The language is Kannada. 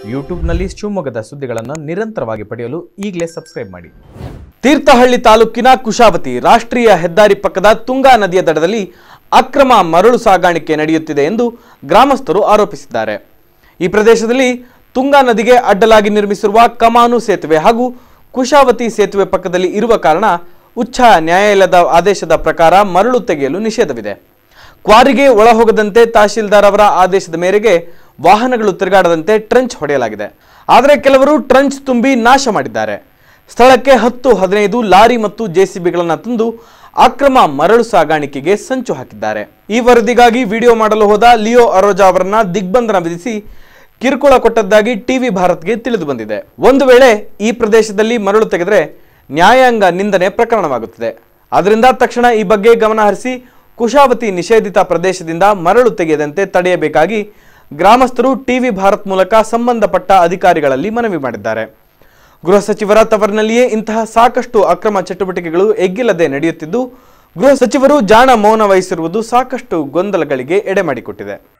ಯೂಟ್ಯೂಬ್ನಲ್ಲಿ ಶಿವಮೊಗ್ಗದ ಸುದ್ದಿಗಳನ್ನು ನಿರಂತರವಾಗಿ ಪಡೆಯಲು ಈಗಲೇ ಸಬ್ಸ್ಕ್ರೈಬ್ ಮಾಡಿ ತೀರ್ಥಹಳ್ಳಿ ತಾಲೂಕಿನ ಕುಶಾವತಿ ರಾಷ್ಟ್ರೀಯ ಹೆದ್ದಾರಿ ಪಕ್ಕದ ತುಂಗಾ ನದಿಯ ದಡದಲ್ಲಿ ಅಕ್ರಮ ಮರಳು ಸಾಗಾಣಿಕೆ ನಡೆಯುತ್ತಿದೆ ಎಂದು ಗ್ರಾಮಸ್ಥರು ಆರೋಪಿಸಿದ್ದಾರೆ ಈ ಪ್ರದೇಶದಲ್ಲಿ ತುಂಗಾ ನದಿಗೆ ಅಡ್ಡಲಾಗಿ ನಿರ್ಮಿಸಿರುವ ಕಮಾನು ಸೇತುವೆ ಹಾಗೂ ಕುಶಾವತಿ ಸೇತುವೆ ಪಕ್ಕದಲ್ಲಿ ಇರುವ ಕಾರಣ ಉಚ್ಚ ನ್ಯಾಯಾಲಯದ ಆದೇಶದ ಪ್ರಕಾರ ಮರಳು ತೆಗೆಯಲು ನಿಷೇಧವಿದೆ ಕ್ವಾರಿಗೆ ಒಳಹೋಗದಂತೆ ತಹಶೀಲ್ದಾರ್ ಅವರ ಆದೇಶದ ಮೇರೆಗೆ ವಾಹನಗಳು ತಿರುಗಾಡದಂತೆ ಟ್ರಂಚ್ ಹೊಡೆಯಲಾಗಿದೆ ಆದರೆ ಕೆಲವರು ಟ್ರಂಚ್ ತುಂಬಿ ನಾಶ ಮಾಡಿದ್ದಾರೆ ಸ್ಥಳಕ್ಕೆ ಹತ್ತು ಹದಿನೈದು ಲಾರಿ ಮತ್ತು ಜೆಸಿಬಿಗಳನ್ನು ತಂದು ಅಕ್ರಮ ಮರಳು ಸಾಗಾಣಿಕೆಗೆ ಸಂಚು ಹಾಕಿದ್ದಾರೆ ಈ ವರದಿಗಾಗಿ ವಿಡಿಯೋ ಮಾಡಲು ಹೋದ ಲಿಯೋ ಅರೋಜಾ ಅವರನ್ನ ದಿಗ್ಬಂಧನ ವಿಧಿಸಿ ಕಿರುಕುಳ ಕೊಟ್ಟದ್ದಾಗಿ ಟಿವಿ ಭಾರತ್ಗೆ ತಿಳಿದು ಬಂದಿದೆ ಒಂದು ವೇಳೆ ಈ ಪ್ರದೇಶದಲ್ಲಿ ಮರಳು ತೆಗೆದರೆ ನ್ಯಾಯಾಂಗ ನಿಂದನೆ ಪ್ರಕರಣವಾಗುತ್ತದೆ ಆದ್ದರಿಂದ ತಕ್ಷಣ ಈ ಬಗ್ಗೆ ಗಮನ ಹರಿಸಿ ಕುಶಾವತಿ ನಿಷೇಧಿತ ಪ್ರದೇಶದಿಂದ ಮರಳು ತೆಗೆಯದಂತೆ ತಡೆಯಬೇಕಾಗಿ ಗ್ರಾಮಸ್ಥರು ಟಿವಿ ಭಾರತ್ ಮೂಲಕ ಸಂಬಂಧಪಟ್ಟ ಅಧಿಕಾರಿಗಳಲ್ಲಿ ಮನವಿ ಮಾಡಿದ್ದಾರೆ ಗೃಹ ಸಚಿವರ ತವರಿನಲ್ಲಿಯೇ ಇಂತಹ ಸಾಕಷ್ಟು ಅಕ್ರಮ ಚಟುವಟಿಕೆಗಳು ಎಗ್ಗಿಲ್ಲದೆ ನಡೆಯುತ್ತಿದ್ದು ಗೃಹ ಸಚಿವರು ಜಾಣ ಮೌನ ವಹಿಸಿರುವುದು ಸಾಕಷ್ಟು ಗೊಂದಲಗಳಿಗೆ ಎಡೆ ಮಾಡಿಕೊಟ್ಟಿದೆ